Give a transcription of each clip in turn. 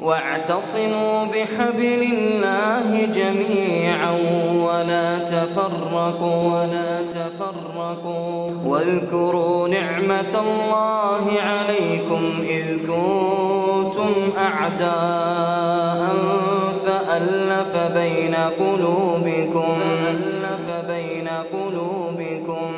واعتصموا بحبل الله جميعا ولا تفرقوا ولا تفرقوا واذكروا نعمة الله عليكم إذ كنتم أعداء فألف بين قلوبكم فألف بين قلوبكم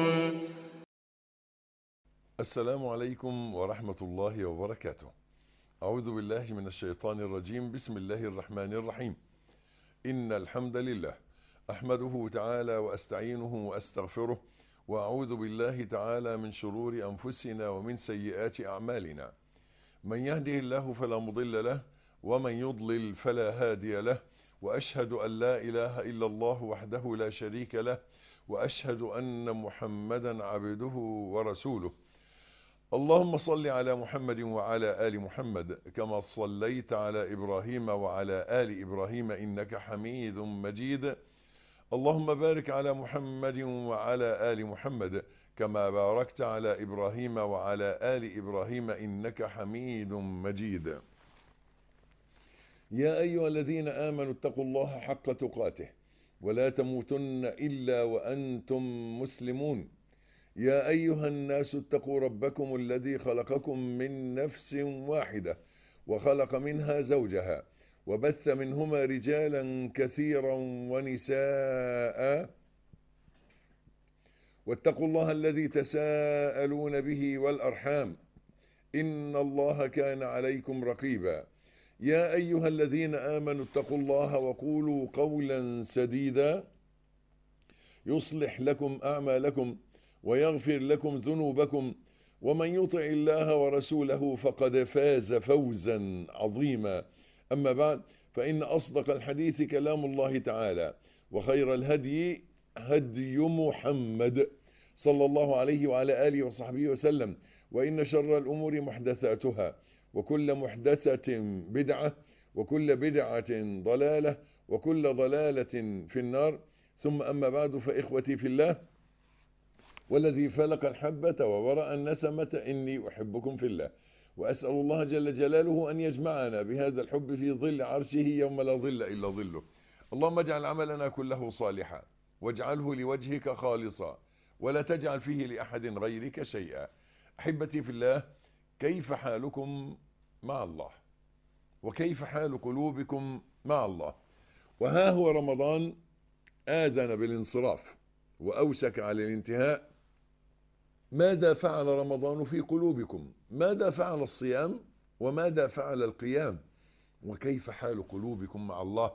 السلام عليكم ورحمة الله وبركاته أعوذ بالله من الشيطان الرجيم بسم الله الرحمن الرحيم إن الحمد لله أحمده تعالى وأستعينه وأستغفره وأعوذ بالله تعالى من شرور أنفسنا ومن سيئات أعمالنا من يهده الله فلا مضل له ومن يضلل فلا هادي له وأشهد أن لا إله إلا الله وحده لا شريك له وأشهد أن محمدا عبده ورسوله اللهم صل على محمد وعلى آل محمد كما صليت على إبراهيم وعلى آل إبراهيم إنك حميد مجيد اللهم بارك على محمد وعلى آل محمد كما باركت على إبراهيم وعلى آل إبراهيم إنك حميد مجيد يا أيها الذين آمنوا اتقوا الله حق تقاته ولا تموتن إلا وأنتم مسلمون يا أيها الناس اتقوا ربكم الذي خلقكم من نفس واحدة وخلق منها زوجها وبث منهما رجالا كثيرا ونساء واتقوا الله الذي تساءلون به والأرحام إن الله كان عليكم رقيبا يا أيها الذين آمنوا اتقوا الله وقولوا قولا سديدا يصلح لكم أعمالكم ويغفر لكم ذنوبكم ومن يطع الله ورسوله فقد فاز فوزا عظيما أما بعد فإن أصدق الحديث كلام الله تعالى وخير الهدي هدي محمد صلى الله عليه وعلى آله وصحبه وسلم وإن شر الأمور محدثاتها وكل محدثة بدعة وكل بدعة ضلالة وكل ضلالة في النار ثم أما بعد فإخوتي في الله والذي فلق الحبة وورأ النسمة إني أحبكم في الله وأسأل الله جل جلاله أن يجمعنا بهذا الحب في ظل عرشه يوم لا ظل إلا ظله اللهم اجعل عملنا كله صالحا واجعله لوجهك خالصا ولا تجعل فيه لأحد غيرك شيئا أحبتي في الله كيف حالكم مع الله وكيف حال قلوبكم مع الله وها هو رمضان آذن بالانصراف وأوشك على الانتهاء ماذا فعل رمضان في قلوبكم ماذا فعل الصيام وماذا فعل القيام وكيف حال قلوبكم مع الله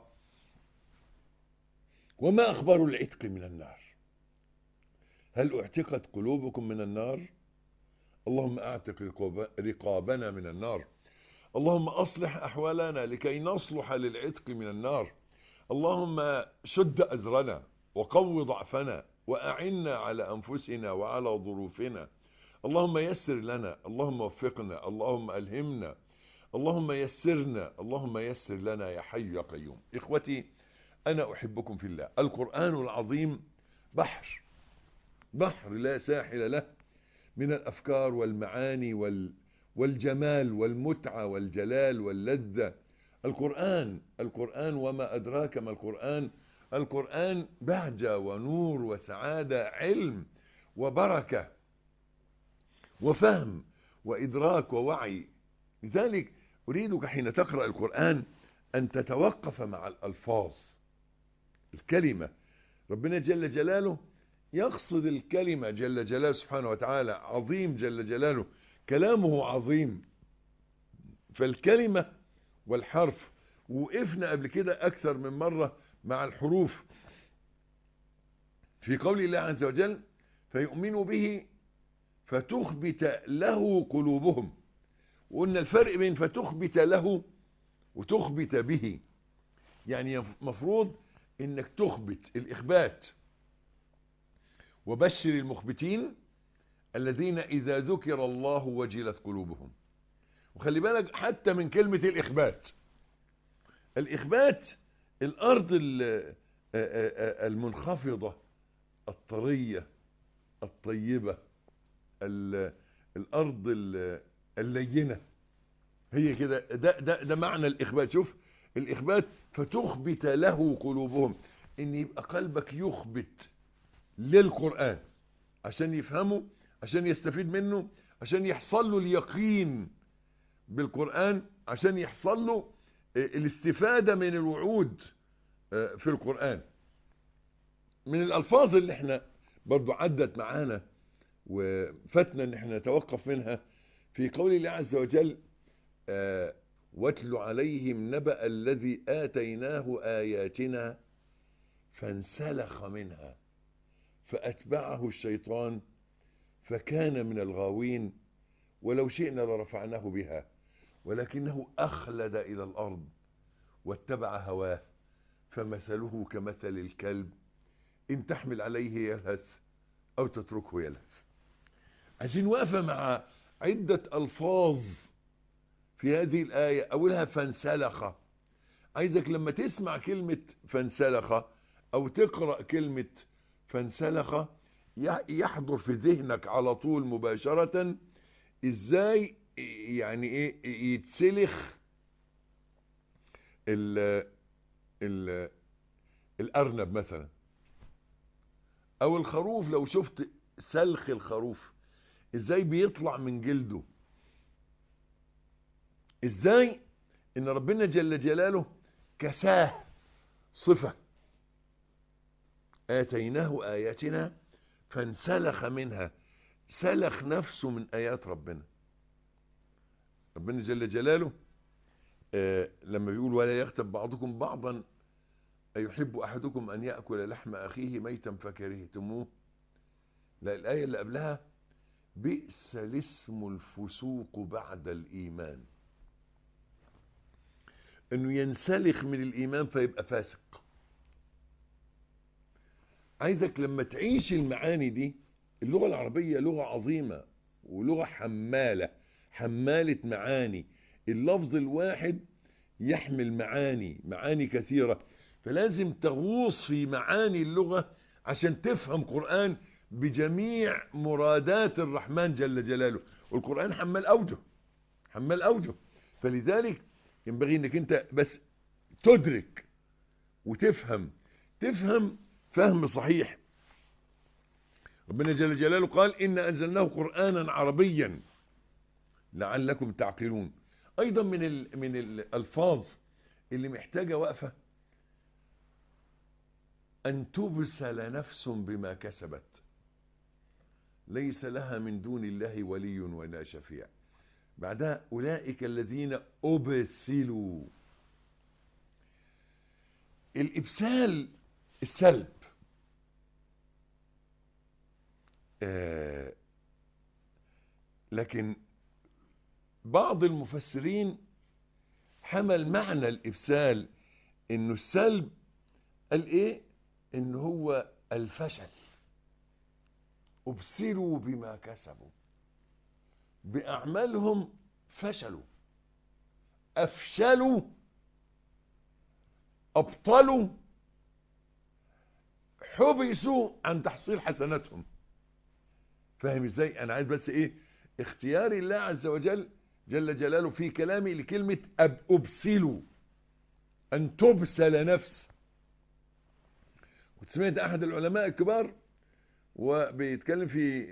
وما أخبار العتق من النار هل اعتقت قلوبكم من النار اللهم اعتق رقابنا من النار اللهم أصلح أحوالنا لكي نصلح للعتق من النار اللهم شد أزرنا وقو ضعفنا وأعنا على أنفسنا وعلى ظروفنا اللهم يسر لنا اللهم وفقنا اللهم ألهمنا اللهم يسرنا اللهم يسر لنا يا حي يا قيوم إخوتي أنا أحبكم في الله القرآن العظيم بحر بحر لا ساحل له من الأفكار والمعاني وال والجمال والمتعة والجلال واللذة القرآن القرآن وما أدراك ما القرآن القرآن بهجة ونور وسعادة علم وبركة وفهم وإدراك ووعي لذلك أريدك حين تقرأ القرآن أن تتوقف مع الألفاظ الكلمة ربنا جل جلاله يقصد الكلمة جل جلاله سبحانه وتعالى عظيم جل جلاله كلامه عظيم فالكلمة والحرف وقفنا قبل كده أكثر من مرة مع الحروف في قول الله عز وجل فيؤمنوا به فتخبت له قلوبهم وقلنا الفرق بين فتخبت له وتخبت به يعني مفروض انك تخبت الاخبات وبشر المخبتين الذين اذا ذكر الله وجلت قلوبهم وخلي بالك حتى من كلمة الاخبات الاخبات الارض المنخفضة الطرية الطيبة الارض اللينة هي كده ده, ده, ده معنى الإخبات شوف الإخبات فتخبت له قلوبهم إن يبقى قلبك يخبت للقرآن عشان يفهمه عشان يستفيد منه عشان يحصل له اليقين بالقرآن عشان يحصل له الاستفادة من الوعود في القرآن من الألفاظ اللي احنا برضو عدت معانا وفتنا ان احنا نتوقف منها في قول الله عز وجل آه واتل عليهم نبأ الذي آتيناه آياتنا فانسلخ منها فأتبعه الشيطان فكان من الغاوين ولو شئنا لرفعناه بها ولكنه أخلد إلى الأرض واتبع هواه فمثله كمثل الكلب إن تحمل عليه يلهث أو تتركه يلهث عايزين واقفة مع عدة ألفاظ في هذه الآية أولها فانسلخ عايزك لما تسمع كلمة فانسلخ أو تقرأ كلمة فانسلخ يحضر في ذهنك على طول مباشرة ازاي يعني ايه يتسلخ ال ال الارنب مثلا او الخروف لو شفت سلخ الخروف ازاي بيطلع من جلده ازاي ان ربنا جل جلاله كساه صفة آتيناه آياتنا فانسلخ منها سلخ نفسه من آيات ربنا ربنا جل جلاله آه لما بيقول ولا يغتب بعضكم بعضا أيحب أحدكم أن يأكل لحم أخيه ميتا فكرهتموه لا الآية اللي قبلها بئس الاسم الفسوق بعد الإيمان انه ينسلخ من الايمان فيبقى فاسق عايزك لما تعيش المعاني دي اللغة العربية لغة عظيمة ولغة حمالة حمالة معاني اللفظ الواحد يحمل معاني معاني كثيرة فلازم تغوص في معاني اللغة عشان تفهم قرآن بجميع مرادات الرحمن جل جلاله والقرآن حمال أوجه حمال أوجه فلذلك ينبغي انك انت بس تدرك وتفهم تفهم فهم صحيح ربنا جل جلاله قال إن أنزلناه قرآنا عربيا لعلكم تعقلون أيضا من ال من الألفاظ اللي محتاجة وقفة أن تبسل نفس بما كسبت ليس لها من دون الله ولي ولا شفيع بعدها أولئك الذين أبسلوا الإبسال السلب آه لكن بعض المفسرين حمل معنى الإبسال إنه السلب قال إيه إن هو الفشل أبسلوا بما كسبوا بأعمالهم فشلوا أفشلوا أبطلوا حبسوا عن تحصيل حسناتهم فاهم ازاي انا عايز بس ايه اختيار الله عز وجل جل جلاله في كلامي لكلمة أب أبسلوا أن تبسل نفس وسمعت أحد العلماء الكبار وبيتكلم في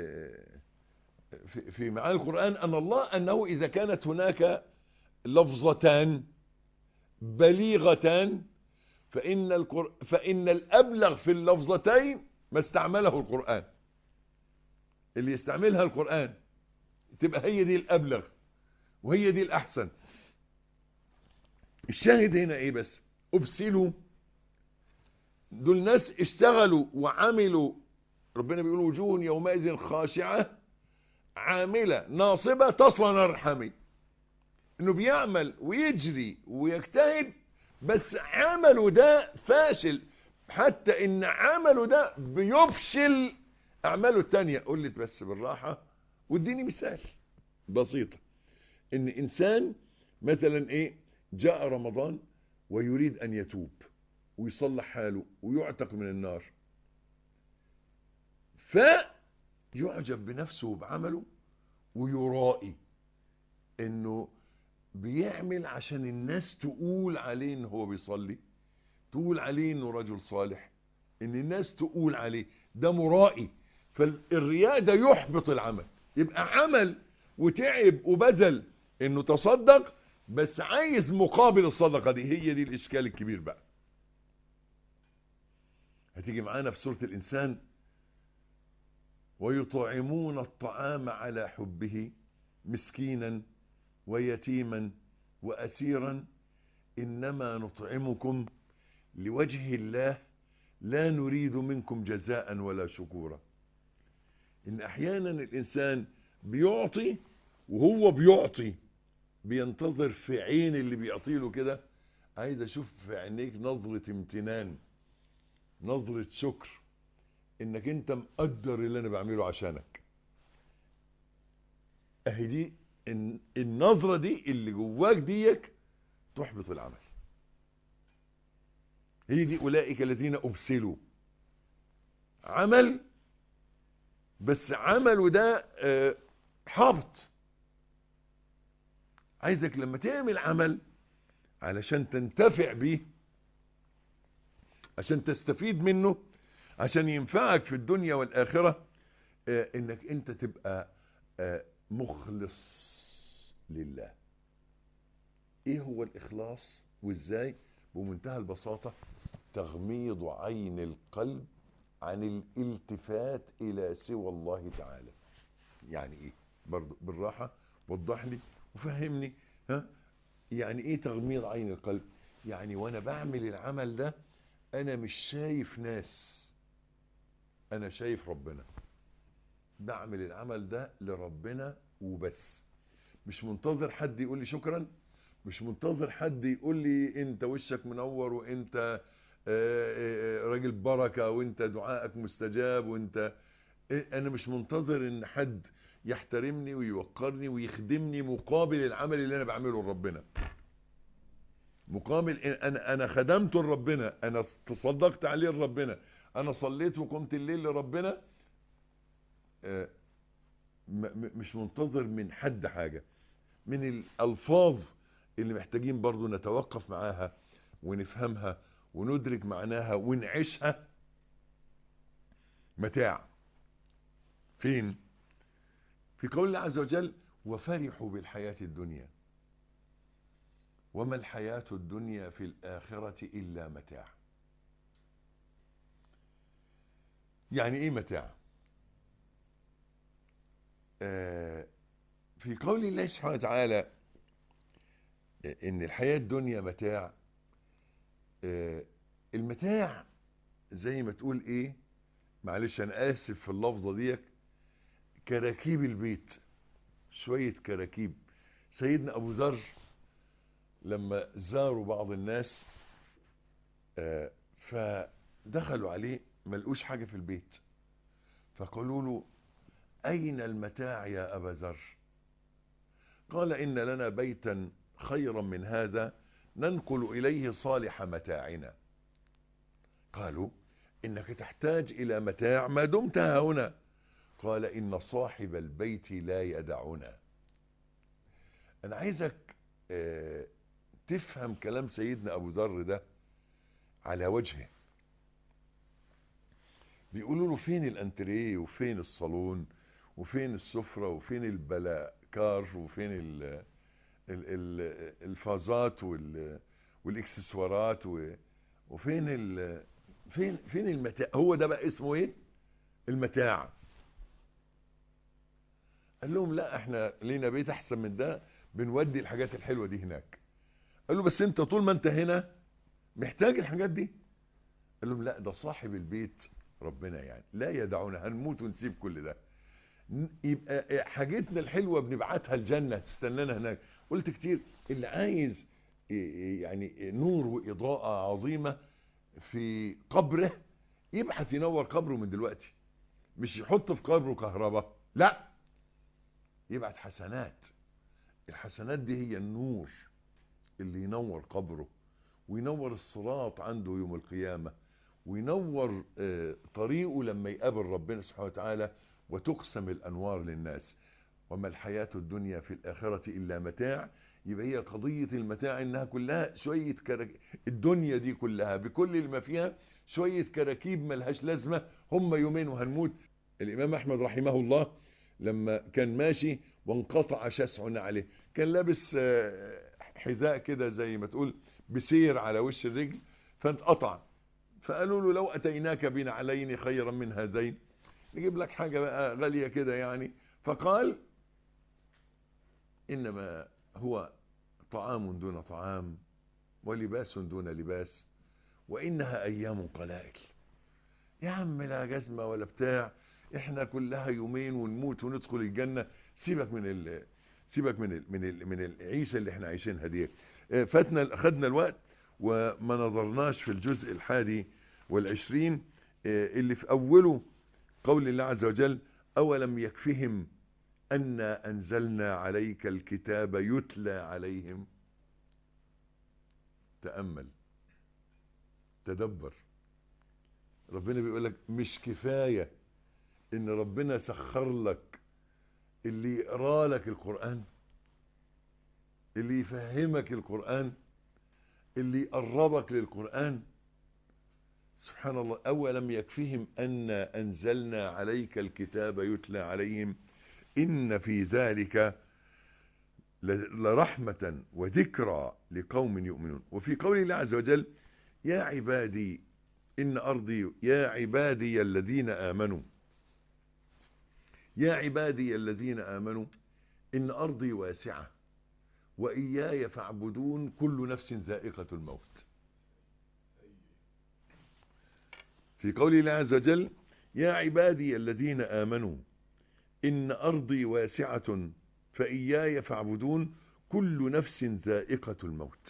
في, في معاني القرآن أن الله أنه إذا كانت هناك لفظتان بليغتان فإن, القر... فإن الأبلغ في اللفظتين ما استعمله القرآن اللي يستعملها القرآن تبقى هي دي الأبلغ وهي دي الأحسن الشاهد هنا ايه بس أبسلوا دول ناس اشتغلوا وعملوا ربنا بيقول وجوه يومئذ خاشعة عاملة ناصبة تصلى نار حامي انه بيعمل ويجري ويجتهد بس عمله ده فاشل حتى ان عمله ده بيفشل اعماله التانية قلت بس بالراحة واديني مثال بسيطة ان انسان مثلا ايه جاء رمضان ويريد ان يتوب ويصلح حاله ويعتق من النار فيعجب بنفسه وبعمله ويرائي انه بيعمل عشان الناس تقول عليه ان هو بيصلي تقول عليه انه رجل صالح ان الناس تقول عليه ده مرائي فالرياء ده يحبط العمل يبقى عمل وتعب وبذل انه تصدق بس عايز مقابل الصدقة دي هي دي الاشكال الكبير بقى هتيجي معانا في سورة الانسان ويطعمون الطعام على حبه مسكينا ويتيما واسيرا انما نطعمكم لوجه الله لا نريد منكم جزاء ولا شكورا ان احيانا الانسان بيعطي وهو بيعطي بينتظر في عين اللي بيعطيله كده عايز اشوف في عينيك نظرة امتنان نظرة شكر انك انت مقدر اللي انا بعمله عشانك اهي دي النظرة دي اللي جواك ديك تحبط العمل هي دي اولئك الذين ابسلوا عمل بس عمله ده حبط عايزك لما تعمل عمل علشان تنتفع بيه عشان تستفيد منه عشان ينفعك في الدنيا والآخرة انك انت تبقى مخلص لله ايه هو الاخلاص وازاي بمنتهى البساطة تغميض عين القلب عن الالتفات الى سوى الله تعالى يعني ايه برضو بالراحة وضح لي وفهمني ها يعني ايه تغميض عين القلب يعني وانا بعمل العمل ده انا مش شايف ناس انا شايف ربنا بعمل العمل ده لربنا وبس مش منتظر حد يقول لي شكرا مش منتظر حد يقول لي انت وشك منور وانت راجل بركة وانت دعائك مستجاب وانت انا مش منتظر ان حد يحترمني ويوقرني ويخدمني مقابل العمل اللي انا بعمله لربنا مقابل انا انا خدمته لربنا انا تصدقت عليه لربنا انا صليت وقمت الليل لربنا مش منتظر من حد حاجة من الالفاظ اللي محتاجين برضو نتوقف معاها ونفهمها وندرك معناها ونعيشها متاع فين في قول الله عز وجل وفرحوا بالحياة الدنيا وما الحياة الدنيا في الآخرة إلا متاع يعني ايه متاع آه في قول الله سبحانه وتعالى ان الحياة الدنيا متاع آه المتاع زي ما تقول ايه معلش انا اسف في اللفظة ديك كراكيب البيت شوية كراكيب سيدنا ابو ذر لما زاروا بعض الناس آه فدخلوا عليه ملقوش حاجة في البيت فقالوا له أين المتاع يا أبا ذر قال إن لنا بيتا خيرا من هذا ننقل إليه صالح متاعنا قالوا إنك تحتاج إلى متاع ما دمت هنا قال إن صاحب البيت لا يدعنا أنا عايزك اه تفهم كلام سيدنا أبو ذر ده على وجهه بيقولوا له فين الانتريه وفين الصالون وفين السفرة وفين البلاكار وفين ال ال ال الفازات وال والاكسسوارات وفين ال فين فين المتاع هو ده بقى اسمه ايه المتاع قال لهم لا احنا لينا بيت احسن من ده بنودي الحاجات الحلوة دي هناك قال له بس انت طول ما انت هنا محتاج الحاجات دي قال لهم لا ده صاحب البيت ربنا يعني لا يدعونا هنموت ونسيب كل ده يبقى حاجتنا الحلوة بنبعتها الجنة تستنانا هناك قلت كتير اللي عايز يعني نور وإضاءة عظيمة في قبره يبحث ينور قبره من دلوقتي مش يحط في قبره كهرباء لا يبعت حسنات الحسنات دي هي النور اللي ينور قبره وينور الصراط عنده يوم القيامة وينور طريقه لما يقابل ربنا سبحانه وتعالى وتقسم الأنوار للناس وما الحياة الدنيا في الآخرة إلا متاع يبقى هي قضية المتاع انها كلها شوية كرك... الدنيا دي كلها بكل ما فيها شوية كراكيب ملهاش لازمة هم يومين وهنموت الامام احمد رحمه الله لما كان ماشي وانقطع شسع عليه كان لابس حذاء كده زي ما تقول بسير على وش الرجل فانقطع فقالوا له لو اتيناك بنعلين خيرا من هذين نجيب لك حاجة بقى غالية كده يعني فقال انما هو طعام دون طعام ولباس دون لباس وانها ايام قلائل يا عم لا جزمه ولا بتاع احنا كلها يومين ونموت وندخل الجنه سيبك من ال سيبك من ال من ال من العيشه اللي احنا عايشينها دي فاتنا خدنا الوقت وما نظرناش في الجزء الحادي والعشرين اللي في اوله قول الله عز وجل اولم يكفهم أنا أنزلنا عليك الكتاب يتلى عليهم تأمل تدبر ربنا بيقول لك مش كفاية ان ربنا سخر لك اللي يقرا لك القرآن اللي يفهمك القرآن اللي يقربك للقرآن سبحان الله أولم يكفهم أن أنزلنا عليك الكتاب يتلى عليهم إن في ذلك لرحمة وذكرى لقوم يؤمنون وفي قول الله عز وجل يا عبادي إن أرضي يا عبادي الذين آمنوا يا عبادي الذين آمنوا إن أرضي واسعة وإياي فاعبدون كل نفس ذائقة الموت في قول الله عز وجل يا عبادي الذين آمنوا إن أرضي واسعة فإياي فاعبدون كل نفس ذائقة الموت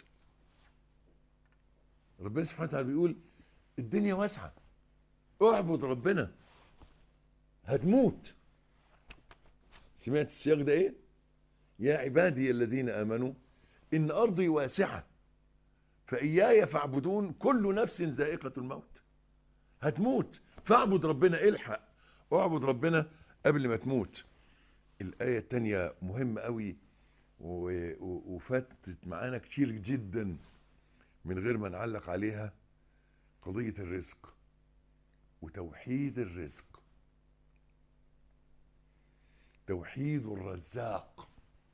ربنا سبحانه وتعالى بيقول الدنيا واسعة اعبد ربنا هتموت سمعت السياق ده ايه يا عبادي الذين آمنوا إن أرضي واسعة فإياي فاعبدون كل نفس ذائقة الموت هتموت فاعبد ربنا الحق اعبد ربنا قبل ما تموت الآية التانية مهمة قوي وفاتت معانا كتير جدا من غير ما نعلق عليها قضية الرزق وتوحيد الرزق توحيد الرزاق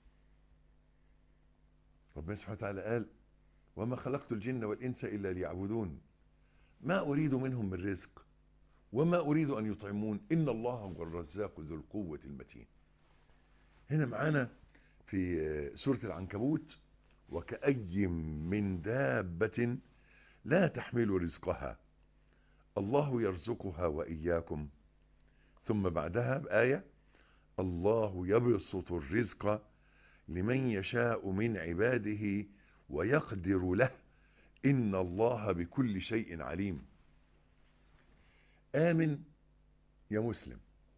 ربنا سبحانه وتعالى قال وما خلقت الجن والإنس إلا ليعبدون ما أريد منهم من رزق وما أريد أن يطعمون إن الله هو الرزاق ذو القوة المتين هنا معانا في سورة العنكبوت وكأي من دابة لا تحمل رزقها الله يرزقها وإياكم ثم بعدها بآية الله يبسط الرزق لمن يشاء من عباده ويقدر له إن الله بكل شيء عليم آمن يا مسلم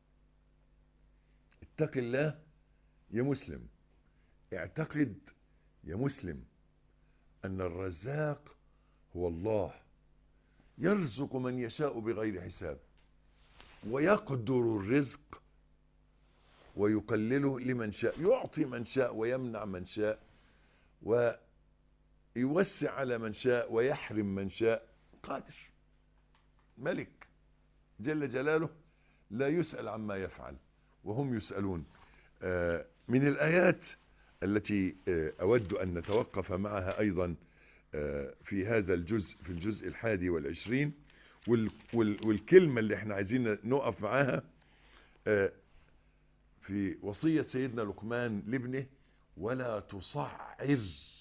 اتق الله يا مسلم اعتقد يا مسلم أن الرزاق هو الله يرزق من يشاء بغير حساب ويقدر الرزق ويقلله لمن شاء يعطي من شاء ويمنع من شاء ويوسع على من شاء ويحرم من شاء قادر ملك جل جلاله لا يسأل عما يفعل وهم يسألون من الآيات التي أود أن نتوقف معها أيضا في هذا الجزء في الجزء الحادي والعشرين والكلمة اللي احنا عايزين نقف معاها في وصية سيدنا لقمان لابنه ولا تصعر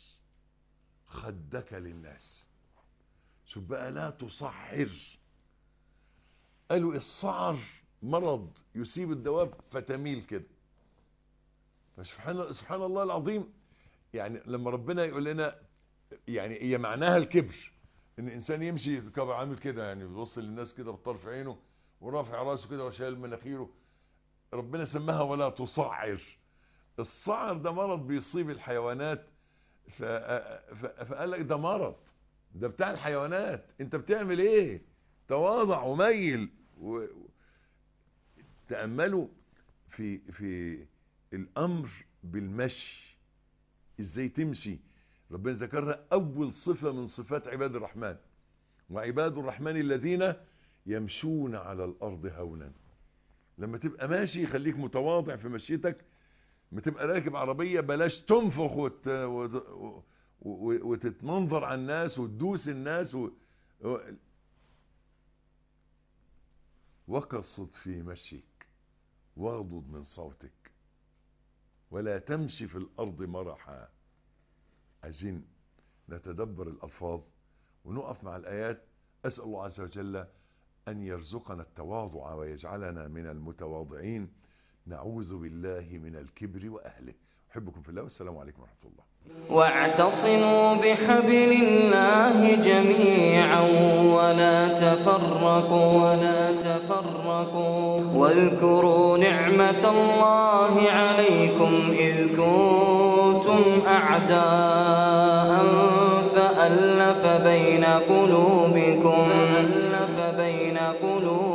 خدك للناس شوف بقى لا تصعر قالوا الصعر مرض يصيب الدواب فتميل كده فسبحان سبحان الله العظيم يعني لما ربنا يقول لنا يعني هي معناها الكبر ان الانسان يمشي كبر عامل كده يعني بيبص للناس كده بطرف عينه ورافع راسه كده وشايل مناخيره ربنا سماها ولا تصعر الصعر ده مرض بيصيب الحيوانات فقال لك ده مرض ده بتاع الحيوانات انت بتعمل ايه تواضع وميل و... تأملوا في في الأمر بالمشي ازاي تمشي ربنا ذكرها اول صفة من صفات عباد الرحمن وعباد الرحمن الذين يمشون على الارض هونا لما تبقى ماشي خليك متواضع في مشيتك ما تبقى راكب عربية بلاش تنفخ وت... وت... و- وتتمنظر على الناس وتدوس الناس و... و... وقصد في مشيك واغضض من صوتك ولا تمشي في الأرض مرحا عايزين نتدبر الألفاظ ونقف مع الآيات أسأل الله عز وجل أن يرزقنا التواضع ويجعلنا من المتواضعين نعوذ بالله من الكبر وأهله أحبكم في الله والسلام عليكم ورحمة الله واعتصموا بحبل الله جميعا ولا تفرقوا ولا تفرقوا واذكروا نعمة الله عليكم إذ كنتم أعداء فألف بين قلوبكم فألف بين قلوبكم